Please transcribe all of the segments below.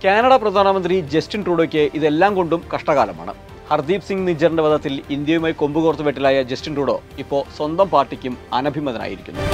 Canada പ്രധാനമന്ത്രി Justin ട്രൂഡോയ്ക്ക് ഇതെല്ലാം കൊണ്ടും കഷ്ടകാലമാണ് ഹർദീപ് സിംഗ് നിജ്ജറിന്റെ വധത്തിൽ ഇന്ത്യയുമായി കൊമ്പുകോർത്ത് വെട്ടിലായ ജസ്റ്റിൻ ട്രൂഡോ ഇപ്പോൾ സ്വന്തം പാർട്ടിക്കും അനഭിമതനായിരിക്കുന്നു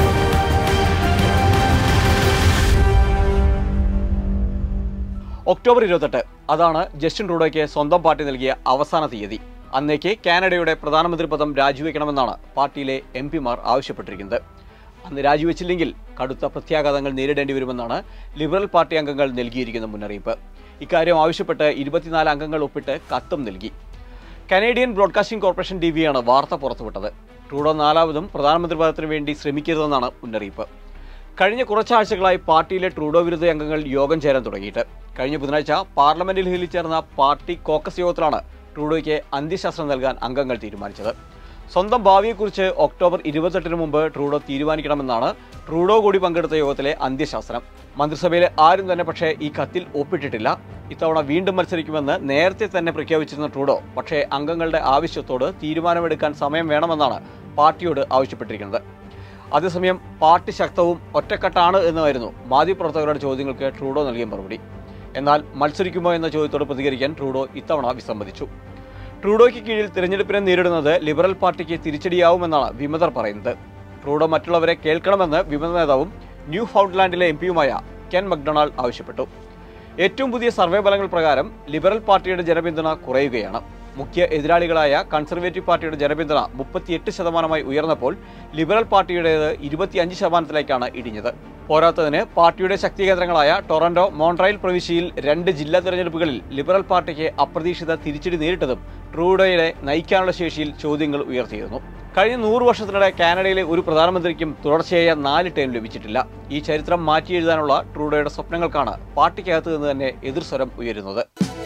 ഒക്ടോബർ ഇരുപത്തെട്ട് അതാണ് ജസ്റ്റിൻ ട്രൂഡോയ്ക്ക് സ്വന്തം പാർട്ടി നൽകിയ അവസാന തീയതി അന്നേക്ക് കാനഡയുടെ പ്രധാനമന്ത്രി പദം രാജിവെക്കണമെന്നാണ് പാർട്ടിയിലെ എം പിമാർ ആവശ്യപ്പെട്ടിരിക്കുന്നത് അന്ന് രാജിവെച്ചില്ലെങ്കിൽ കടുത്ത പ്രത്യാഘാതങ്ങൾ നേരിടേണ്ടി വരുമെന്നാണ് ലിബറൽ പാർട്ടി അംഗങ്ങൾ നൽകിയിരിക്കുന്ന മുന്നറിയിപ്പ് ഇക്കാര്യം ആവശ്യപ്പെട്ട് ഇരുപത്തിനാല് അംഗങ്ങൾ ഒപ്പിട്ട് കത്തും നൽകി കനേഡിയൻ ബ്രോഡ്കാസ്റ്റിംഗ് കോർപ്പറേഷൻ ടി വിയാണ് വാർത്ത പുറത്തുവിട്ടത് ട്രൂഡോ നാലാമതും പ്രധാനമന്ത്രി പദത്തിന് വേണ്ടി ശ്രമിക്കരുതെന്നാണ് മുന്നറിയിപ്പ് കഴിഞ്ഞ കുറച്ചാഴ്ചകളായി പാർട്ടിയിലെ ട്രൂഡോ വിരുദ്ധ അംഗങ്ങൾ യോഗം ചേരാൻ തുടങ്ങിയിട്ട് കഴിഞ്ഞ ബുധനാഴ്ച പാർലമെന്റിൽ ഹില്ലിൽ ചേർന്ന പാർട്ടി കോക്കസ് യോഗത്തിലാണ് ട്രൂഡോയ്ക്ക് അന്ത്യശാസ്ത്രം നൽകാൻ അംഗങ്ങൾ തീരുമാനിച്ചത് സ്വന്തം ഭാവിയെക്കുറിച്ച് ഒക്ടോബർ ഇരുപത്തെട്ടിന് മുമ്പ് ട്രൂഡോ തീരുമാനിക്കണമെന്നാണ് ട്രൂഡോ കൂടി പങ്കെടുത്ത യോഗത്തിലെ അന്ത്യശാസ്ത്രം മന്ത്രിസഭയിലെ ആരും തന്നെ പക്ഷേ ഈ കത്തിൽ ഒപ്പിട്ടിട്ടില്ല ഇത്തവണ വീണ്ടും മത്സരിക്കുമെന്ന് നേരത്തെ തന്നെ പ്രഖ്യാപിച്ചിരുന്ന ട്രൂഡോ പക്ഷേ അംഗങ്ങളുടെ ആവശ്യത്തോട് തീരുമാനമെടുക്കാൻ സമയം വേണമെന്നാണ് പാർട്ടിയോട് ആവശ്യപ്പെട്ടിരിക്കുന്നത് അതേസമയം പാർട്ടി ശക്തവും ഒറ്റക്കെട്ടാണ് എന്നായിരുന്നു മാധ്യമപ്രവർത്തകരുടെ ചോദ്യങ്ങൾക്ക് ട്രൂഡോ നൽകിയ മറുപടി എന്നാൽ മത്സരിക്കുമോ എന്ന ചോദ്യത്തോട് പ്രതികരിക്കാൻ ട്രൂഡോ ഇത്തവണ വിസമ്മതിച്ചു ട്രൂഡോയ്ക്ക് കീഴിൽ തിരഞ്ഞെടുപ്പിനെ നേരിടുന്നത് ലിബറൽ പാർട്ടിക്ക് തിരിച്ചടിയാവുമെന്നാണ് വിമതർ പറയുന്നത് ട്രൂഡോ മറ്റുള്ളവരെ കേൾക്കണമെന്ന് വിമത നേതാവും ന്യൂ ഫൗണ്ട്ലാൻഡിലെ എം പിയുമായ കെൻ മക്ഡൊണാൾഡ് ആവശ്യപ്പെട്ടു ഏറ്റവും പുതിയ സർവേ ഫലങ്ങൾ പ്രകാരം ലിബറൽ പാർട്ടിയുടെ ജനപിന്തുണ കുറയുകയാണ് മുഖ്യ എതിരാളികളായ കൺസർവേറ്റീവ് പാർട്ടിയുടെ ജനപിന്തുണ മുപ്പത്തിയെട്ട് ശതമാനമായി ഉയർന്നപ്പോൾ ലിബറൽ പാർട്ടിയുടേത് ഇരുപത്തിയഞ്ച് ശതമാനത്തിലേക്കാണ് ഇടിഞ്ഞത് പോരാത്തതിന് പാർട്ടിയുടെ ശക്തി കേന്ദ്രങ്ങളായ ടൊറന്റോ മോൺട്രയൽ പ്രവിശ്യയിൽ രണ്ട് ജില്ലാ തെരഞ്ഞെടുപ്പുകളിൽ ലിബറൽ പാർട്ടിക്ക് അപ്രതീക്ഷിത തിരിച്ചടി നേരിട്ടതും ട്രൂഡോയെ നയിക്കാനുള്ള ശേഷിയിൽ ചോദ്യങ്ങൾ ഉയർത്തിയിരുന്നു കഴിഞ്ഞ നൂറ് വർഷത്തിനിടെ കാനഡയിലെ ഒരു പ്രധാനമന്ത്രിക്കും തുടർച്ചയായ നാല് ടൈം ലഭിച്ചിട്ടില്ല ഈ ചരിത്രം മാറ്റി എഴുതാനുള്ള ട്രൂഡോയുടെ സ്വപ്നങ്ങൾക്കാണ് പാർട്ടിക്കകത്ത് നിന്ന് തന്നെ എതിർസ്വരം ഉയരുന്നത്